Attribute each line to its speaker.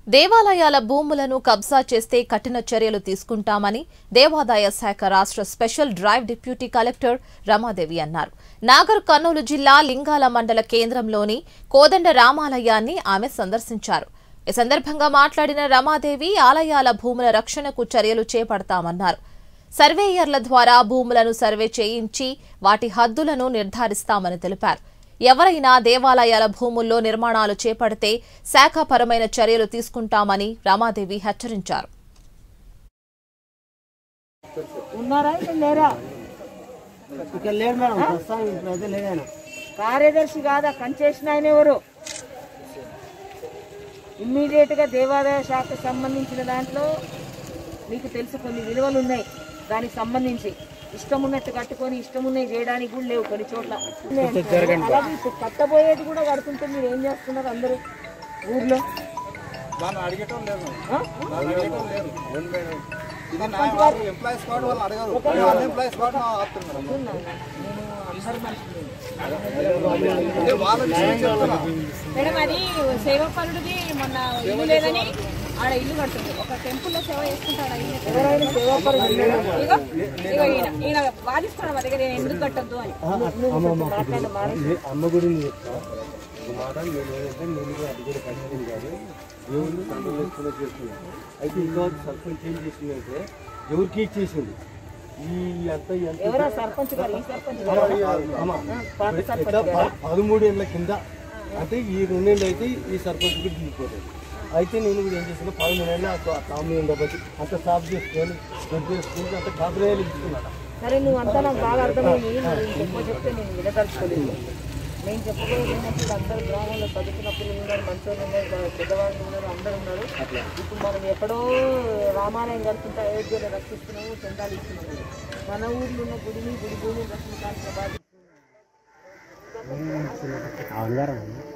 Speaker 1: దేవాలయాల భూములను కబ్జా చేస్తే కఠిన చర్యలు తీసుకుంటామని దేవాదాయ శాఖ రాష్ట్ర special drive deputy collector Ramadevi అన్నారు నాగర్ కర్నూలు జిల్లా లింగాల మండల కేంద్రంలోని కోదండ రామాలయాన్ని ఆమె సందర్శించారు ఈ సందర్భంగా మాట్లాడిన రమాదేవి ఆలయాల భూముల రక్షణకు చర్యలు చేపడతామన్నారు సర్వేయర్ల ద్వారా భూములను సర్వే చేయించి వాటి హద్దులను నిర్ధారిస్తామని తెలిపారు ఎవరైనా దేవాలయాల భూముల్లో నిర్మాణాలు చేపడితే శాఖాపరమైన చర్యలు తీసుకుంటామని రామాదేవి హెచ్చరించారు
Speaker 2: ఉన్నారా ఇక్కడ లేరా
Speaker 3: ఇక్కడ లేడు మేడం ప్రస్తుతం ఇప్పుడైతే లేడు ఆయన
Speaker 2: కార్యదర్శి కాదా కంచేసిన ఆయన ఎవరు ఇమ్మీడియట్ గా దేవాదాయ శాఖకు సంబంధించిన దాంట్లో మీకు తెలుసు కొన్ని విలువలు ఉన్నాయి దానికి సంబంధించి ఇష్టం ఉన్నట్టు కట్టుకొని ఇష్టం ఉన్నవి చేయడానికి కూడా లేవు కొన్ని చోట్ల అలాగే ఇప్పుడు కట్టబోయేది కూడా కడుతుంటే మీరు ఏం చేస్తున్నారు అందరూ ఊర్లో
Speaker 4: దాన్ని అడిగటం లేదు
Speaker 2: ఆ?
Speaker 4: దాన్ని అడగటం లేదు ఇది నా వాళ్ళు ఎంప్లాయీస్ కార్డు వాళ్ళు అడగరు అన్ఎంప్లాయీస్ కార్డు ఆపుతున్నారు
Speaker 2: నేను అందరి మనుషులు
Speaker 4: అంటే వాళ్ళ విషయం చెప్తున్నా
Speaker 5: మేడం అది సేవపరుడిది మొన్న ఇల్లు లేదని ఆడ ఇల్లు కడుతుంది ఒక టెంపుల్ లో సేవ చేసుకుంటాడు ఆ ఇల్లు
Speaker 2: ఎవరైనా సేవాపరులు ఉన్నారా?
Speaker 5: ఇగో ఇగో ఈయన ఈయన వాదిస్తాడు మా దగ్గర నేను ఎందుకు కట్టద్దు అని
Speaker 2: మాట్లాడు మాట్లాడు
Speaker 3: లే- అమ్మ గురించి చెప్తా ఈ మాట నేను ఏంటంటే నేను కూడా అది కూడా కష్టం కాదు దేవుడు సంతోషంగా చేస్తున్నాను అయితే ఇంకా సర్పంచ్ ఏం చేసిందంటే ఎవరికి ఇచ్చేసింది ఈ అంత ఎంత
Speaker 2: ఎవరా సర్పంచ్ గారు ఈ సర్పంచ్ గారు
Speaker 3: అమ్మ,
Speaker 2: పాత సర్పంచ్
Speaker 3: ఎట్లా ప- పదమూడు ఏళ్ళ కింద అంటే ఈ రెండేళ్ళు అయితే ఈ సర్పంచ్ కూడా దిగిపోతుంది అయితే నేను కూడా ఏం చేసిన పదమూడు ఏళ్ళ కామెడీ ఉండబట్టి అంత సాఫ్ చేసుకొని దొడ్డు చేసుకుని అంత కాపురాయాలు ఇచ్చుకున్నాను
Speaker 2: సరే నువ్వు అంతా నాకు బాగా అర్థమైంది మరి ఇంకెక్కువ చెప్తే నేను వినదలుచుకోలేదు నేను చెప్పబోయేది ఏంటంటే ఇప్పుడు అందరు గ్రామంలో చదువుకున్న పిల్లలు ఉన్నారు మంచోళ్ళు ఉన్నారు బా- పెద్దవాళ్ళు ఉన్నారు అందరు ఉన్నారు ఇప్పుడు మనం ఎక్కడో రామాలయం కడుతుంటే అయోధ్యలో రక్షిస్తున్నాము చందాలు ఇస్తున్నాము మన ఊర్లో ఉన్న గుడిని గుడి భూమిని రక్షించాల్సిన బాధ్యత
Speaker 3: అవును గారు